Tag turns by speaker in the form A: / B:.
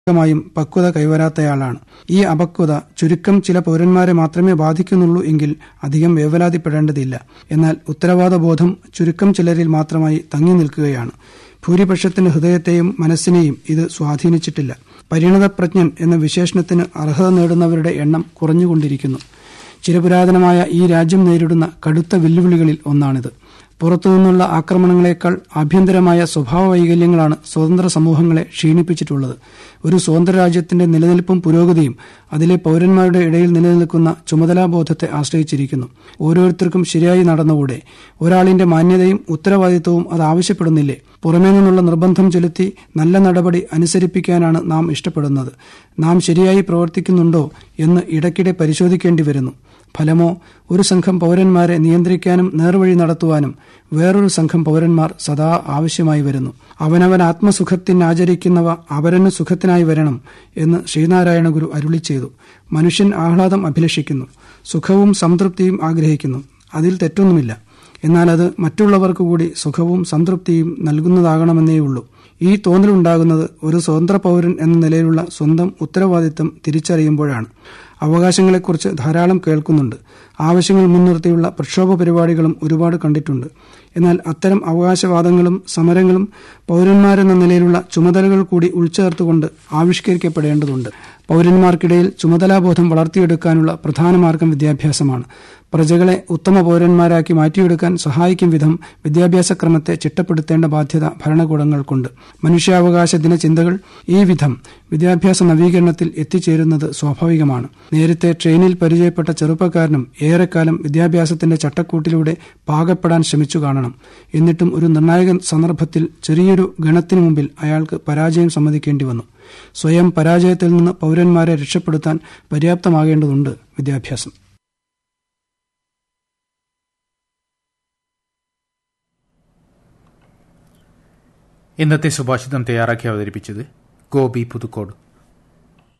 A: മായും പക്വത കൈവരാത്തയാളാണ് ഈ അപക്വത ചുരുക്കം ചില പൗരന്മാരെ മാത്രമേ ബാധിക്കുന്നുള്ളൂ എങ്കിൽ അധികം വേവലാതിപ്പെടേണ്ടതില്ല എന്നാൽ ഉത്തരവാദബോധം ചുരുക്കം ചിലരിൽ മാത്രമായി തങ്ങി നിൽക്കുകയാണ് ഭൂരിപക്ഷത്തിന്റെ ഹൃദയത്തെയും മനസ്സിനെയും ഇത് സ്വാധീനിച്ചിട്ടില്ല പരിണതപ്രജ്ഞൻ എന്ന വിശേഷണത്തിന് അർഹത നേടുന്നവരുടെ എണ്ണം കുറഞ്ഞുകൊണ്ടിരിക്കുന്നു ചിരപുരാതനമായ ഈ രാജ്യം നേരിടുന്ന കടുത്ത വെല്ലുവിളികളിൽ ഒന്നാണിത് പുറത്തുനിന്നുള്ള ആക്രമണങ്ങളെക്കാൾ ആഭ്യന്തരമായ സ്വഭാവ വൈകല്യങ്ങളാണ് സ്വതന്ത്ര സമൂഹങ്ങളെ ക്ഷീണിപ്പിച്ചിട്ടുള്ളത് ഒരു സ്വതന്ത്ര രാജ്യത്തിന്റെ നിലനിൽപ്പും പുരോഗതിയും അതിലെ പൌരന്മാരുടെ ഇടയിൽ നിലനിൽക്കുന്ന ചുമതലാബോധത്തെ ആശ്രയിച്ചിരിക്കുന്നു ഓരോരുത്തർക്കും ശരിയായി നടന്നുകൂടെ ഒരാളിന്റെ മാന്യതയും ഉത്തരവാദിത്വവും അത് ആവശ്യപ്പെടുന്നില്ലേ പുറമേ നിന്നുള്ള നിർബന്ധം ചെലുത്തി നല്ല നടപടി അനുസരിപ്പിക്കാനാണ് നാം ഇഷ്ടപ്പെടുന്നത് നാം ശരിയായി പ്രവർത്തിക്കുന്നുണ്ടോ എന്ന് ഇടയ്ക്കിടെ പരിശോധിക്കേണ്ടി വരുന്നു ഫലമോ ഒരു സംഘം പൌരന്മാരെ നിയന്ത്രിക്കാനും നേർവഴി നടത്തുവാനും വേറൊരു സംഘം പൌരന്മാർ സദാ ആവശ്യമായി വരുന്നു അവനവൻ ആത്മസുഖത്തിനാചരിക്കുന്നവ അവരന് സുഖത്തിനായി വരണം എന്ന് ശ്രീനാരായണ ഗുരു അരുളി ചെയ്തു മനുഷ്യൻ ആഹ്ലാദം അഭിലഷിക്കുന്നു സുഖവും സംതൃപ്തിയും ആഗ്രഹിക്കുന്നു അതിൽ തെറ്റൊന്നുമില്ല എന്നാൽ അത് മറ്റുള്ളവർക്ക് കൂടി സുഖവും സംതൃപ്തിയും നൽകുന്നതാകണമെന്നേയുള്ളൂ ഈ തോന്നലുണ്ടാകുന്നത് ഒരു സ്വതന്ത്ര പൌരൻ എന്ന നിലയിലുള്ള സ്വന്തം ഉത്തരവാദിത്തം തിരിച്ചറിയുമ്പോഴാണ് അവകാശങ്ങളെക്കുറിച്ച് ധാരാളം കേൾക്കുന്നുണ്ട് ആവശ്യങ്ങൾ മുൻനിർത്തിയുള്ള പ്രക്ഷോഭ പരിപാടികളും ഒരുപാട് കണ്ടിട്ടുണ്ട് എന്നാൽ അത്തരം അവകാശവാദങ്ങളും സമരങ്ങളും പൌരന്മാരെന്ന നിലയിലുള്ള ചുമതലകൾ കൂടി ഉൾച്ചേർത്തുകൊണ്ട് ആവിഷ്കരിക്കപ്പെടേണ്ടതുണ്ട് പൌരന്മാർക്കിടയിൽ ചുമതലാബോധം വളർത്തിയെടുക്കാനുള്ള പ്രധാന മാർഗം വിദ്യാഭ്യാസമാണ് പ്രജകളെ ഉത്തമ പൌരന്മാരാക്കി മാറ്റിയെടുക്കാൻ സഹായിക്കും വിധം വിദ്യാഭ്യാസ ക്രമത്തെ ചിട്ടപ്പെടുത്തേണ്ട ബാധ്യത ഭരണകൂടങ്ങൾക്കുണ്ട് മനുഷ്യാവകാശ ദിനചിന്തകൾ ഈ വിധം വിദ്യാഭ്യാസ നവീകരണത്തിൽ എത്തിച്ചേരുന്നത് സ്വാഭാവികമാണ് നേരത്തെ ട്രെയിനിൽ പരിചയപ്പെട്ട ചെറുപ്പക്കാരനും ഏറെക്കാലം വിദ്യാഭ്യാസത്തിന്റെ ചട്ടക്കൂട്ടിലൂടെ പാകപ്പെടാൻ ശ്രമിച്ചു കാണണം എന്നിട്ടും ഒരു നിർണായക സന്ദർഭത്തിൽ ചെറിയൊരു ഗണത്തിനു മുമ്പിൽ അയാൾക്ക് പരാജയം സമ്മതിക്കേണ്ടി വന്നു സ്വയം പരാജയത്തിൽ നിന്ന് പൌരന്മാരെ രക്ഷപ്പെടുത്താൻ പര്യാപ്തമാകേണ്ടതുണ്ട് വിദ്യാഭ്യാസം
B: ഇന്നത്തെ സുഭാഷിതം തയ്യാറാക്കി അവതരിപ്പിച്ചത് ഗോപി പുതുക്കോട്